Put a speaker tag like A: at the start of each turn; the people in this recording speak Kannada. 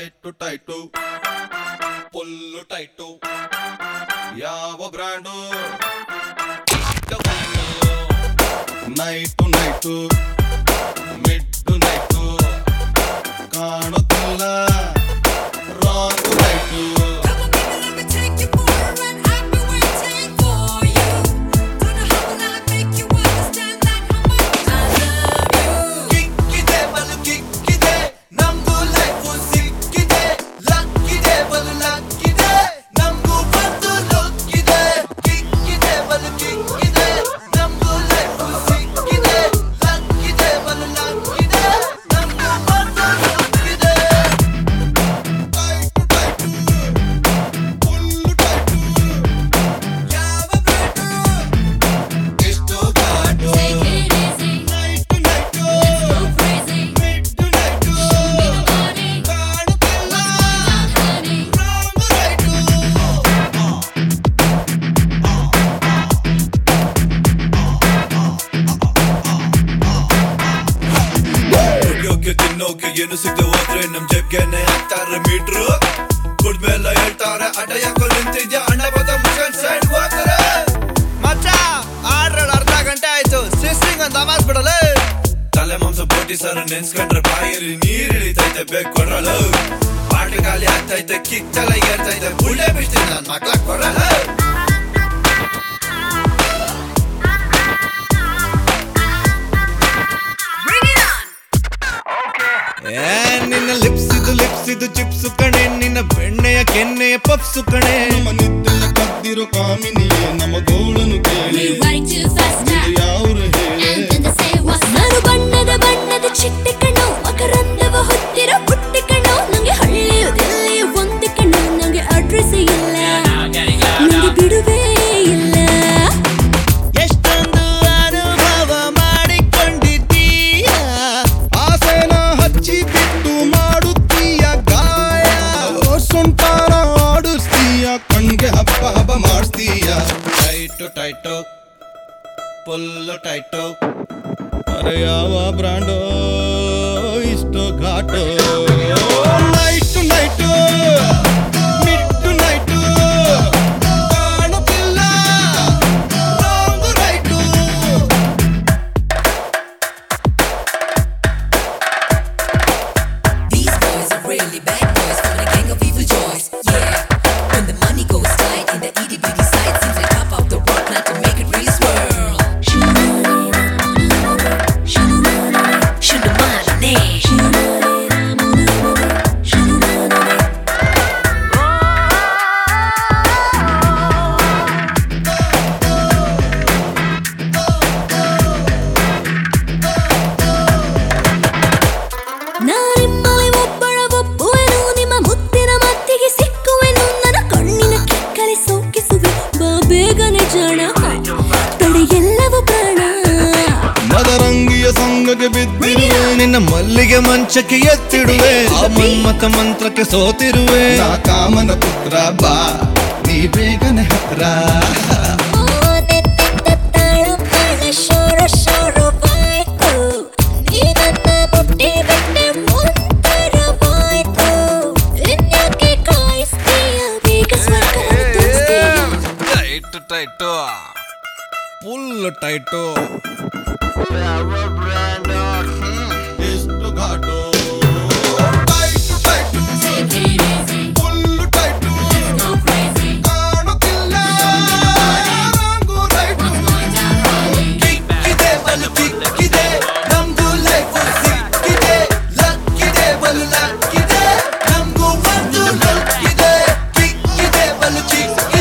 A: ಟೈಟು ಟೈಟು ಫುಲ್ಲು ಟೈಟು ಯಾವ brand night night midnight ಕಾಣುತ್ತಿಲ್ಲ wrong night
B: Come on, baby, let me take you for a run. I've been waiting for you. Don't know how will I make you understand that how much I love you.
C: ಕಿಕ್ಕಿದೆ ಬಲು ಕಿಕ್ಕಿದೆ ನಮ್ದು ಲೈಫು ಸಿಕ್ಕಿದೆ ಲಕ್ಕಿದೆ ಬಲು ಲಕ್ಕಿದೆ ನಮ್ಗೂ ಬಂದು ಲುಕ್ಕಿದೆ ಕಿಕ್ಕಿದೆ ಬಲು ಕಿಕ್ಕಿದೆ ನಮ್ದು ಲೈಫು ಸಿಕ್ಕಿದೆ ಲಕ್ಕಿದೆ ಬಲು ಲಕ್ಕಿದೆ ನಮ್ಗೂ ಬಂದು ಲುಕ್ಕಿದೆ
A: ಟೈಟು ಟೈಟು ಫುಲ್ಲು ಟೈಟು
C: ಯಾವ ಬೇಟು
A: ಎಷ್ಟು ಘಾಟು
B: Take it easy,
A: night night
B: go crazy.
A: Midnight
B: Body,
A: ಕಾಣುತ್ತಿಲ್ಲ
B: honey.
A: ರಾಂಗು ನೈಟು
C: ಕುಡಿಯೋಕೆ ತಿನ್ನೋಕೆ ಏನು ಸಿಗದೆ ಹೋದ್ರೆ ನಮ್ ಜೇಬ್ಗೆನೆ ಹಾಕ್ತಾರೆ ಮೀಟ್ರು ಕುಡ್ಮೇಲೆ ಹೇಳ್ತಾರೆ ಅಡ್ಡ ಯಾಕೋ ನಿಂತಿದ್ಯಾ ಅಣ್ಣ ಬದ ಮುಖನ್ ಸೈಡ್ ಹೋಗ್ತಾರೆ ಮಚ್ಚ ಆಡ್ರಲ್ಲಿ ಅರ್ಧ ಗಂಟೆ ಆಯ್ತು ಸಿಸ್ಟಿಂಗ್ ಅಂತ ಅಮಾಸ್ ಬಿಡಲ್ಲ ತಲೆ ಮಾಂಸ ಬೋಟಿ ಸರ್ ನೆನ್ಸ್ಕೊಂಡ್ರೆ ಬಾಯಲ್ಲಿ ನೀರ್ ಇಳಿತೈತೆ ಬೇಕು ಕೊಡ್ರಲ್ಲ ಪಾಟಿ ಖಾಲಿ ಆಗ್ತೈತೆ ಕಿಕ್ ತಲ ಏರ್ತೈತೆ ಬುಳ್ಳೆ ಬಿಡ್ತೀನಿ ನನ್ ಮಕ್ಳ ಕೊಡಲ್ಲ
B: Bring it on.
C: ಏ ನಿನ್ನ ಲಿಪ್ಸ್ ಇದು ಲಿಪ್ಸ್ ಇದು ಚಿಪ್ಸ್ ಕಣೆ ನಿನ್ನ ಬೆಣ್ಣೆಯ ಕೆನ್ನೆಯ ಪಪ್ಸು ಕಣೆ
A: ನಮ್ಮ ನಿದ್ದೆಯ ಕದ್ದಿರೋ ಕಾಮಿನಿಯೇ ನಮ್ಮ ಗೋಳನು ಕೇಳಿ
B: We're riding too fast now.
A: ಯಾವ್ರು ಹೇಳಿ
B: And then they say what's ನಾನು ಬಣ್ಣದ ಬಣ್ಣದ ಚಿಟ್ಟೆ ಕಣೋ ಮಕರಂದವ ಹೊತ್ತಿರೋ ಪುಟ್ಟೆ ಕಣೋ ನಂಗೆ ಹಳ್ಳಿಯು ದಿಲ್ಲಿಯು ಒಂದೇ ಕಣೋ ನಂಗೆ ಅಡ್ರೆಸ್ ಇಲ್ಲ ನಂಗೆ ಬಿಡುವೇ ಇಲ್ಲ
C: ಎಷ್ಟೊಂದು ಅನುಭವ ಮಾಡಿಕೊಂಡಿದ್ದೀಯ
A: ಆಸೆನ ಹಚ್ಚಿ ಬಿಟ್ಟು ಮಾಡುತ್ತೀಯ ಗಾಯ ಸೊಂಟಾರ ಆಡಿಸ್ತೀಯ ಕಣ್ಗೆ ಹಬ್ಬ ಹಬ್ಬ ಮಾಡಿಸ್ತೀಯ
C: ಟೈಟು ಟೈಟು ಫುಲ್ಲು ಟೈಟು
A: ಅರೆ ಯಾವ ಬ್ರಾಂಡೋ ಇಷ್ಟು ಘಾಟು ನೈಟು ನೈಟು ಮಿಟ್ಟು ನೈಟು ಕಾಣುತ್ತಿಲ್ಲ wrong night
D: These boys are really bad boys from the gang of evil joys. Yeah, when the money goes tight in the itty bitty side, seems like pop out the rock not to make it really swirl. Shunamane.
B: ನಾನಿಮ್ಮಲ್ಲಿ ಒಬ್ಬಳ ಒಪ್ಪುವೆನು ನಿಮ್ಮ ಮುತ್ತಿನ ಮತ್ತಿಗೆ ಸಿಕ್ಕುವೆನು ನನ್ನ ಕಣ್ಣಿನ ಕಿಕ್ಕಲಿ ಸೋಕಿಸುವೆ ಬಾ ಬೇಗನೆ ಜಾಣ ತಡೆ ಎಲ್ಲವೂ ಪ್ರಾಣ
A: ಮದರಂಗಿಯ ಸಂಗಕ್ಕೆ ಬಿದ್ದಿರುವೆ
C: ನಿನ್ನ ಮಲ್ಲಿಗೆ ಮಂಚಕ್ಕೆ ಎತ್ತಿಡುವೆ ಆ ಮನ್ಮಥ ಮಂತ್ರಕ್ಕೆ ಸೋತಿರುವೆ
A: ನಾ ಕಾಮನ ಪುತ್ರ ಬಾ ನೀ ಬೇಗನೆ ಹತ್ರ
B: ಶೋರ ಶೋರವಾಯ್ತು ನೀ ನನ್ನ ಮುಟ್ಟಿ ಬಿಟ್ಟೆ ಮುಂತರವಾಯ್ತು ಇನ್ಯಾಕೆ ಕಾಯಿಸ್ತೀಯ ಬೇಗ ಸ್ವರ್ಗ ತೋರಿಸ್ತೀಯ
C: ಟೈಟು ಟೈಟು ಫುಲ್ ಟೈಟು
A: ಎಷ್ಟು ಘಾಟು tight tight
B: Take it easy,
A: full tight
B: go crazy.
A: ಕಾಣುತ್ತಿಲ್ಲ ರಾಂಗು ನೈಟು
C: ಕಿಕ್ಕಿದೆ ಬಲು ಕಿಕ್ಕಿದೆ ನಮ್ದು ಲೈಫ್ ಸಿಕ್ಕಿದೆ ಲಕ್ಕಿದೆ ಬಲು ಲಕ್ಕಿದೆ ನಮ್ಗೂ ಒಂದು ಲಕ್ಕಿದೆ ಕಿಕ್ಕಿದೆ ಬಲು ಕಿಕ್ಕಿದೆ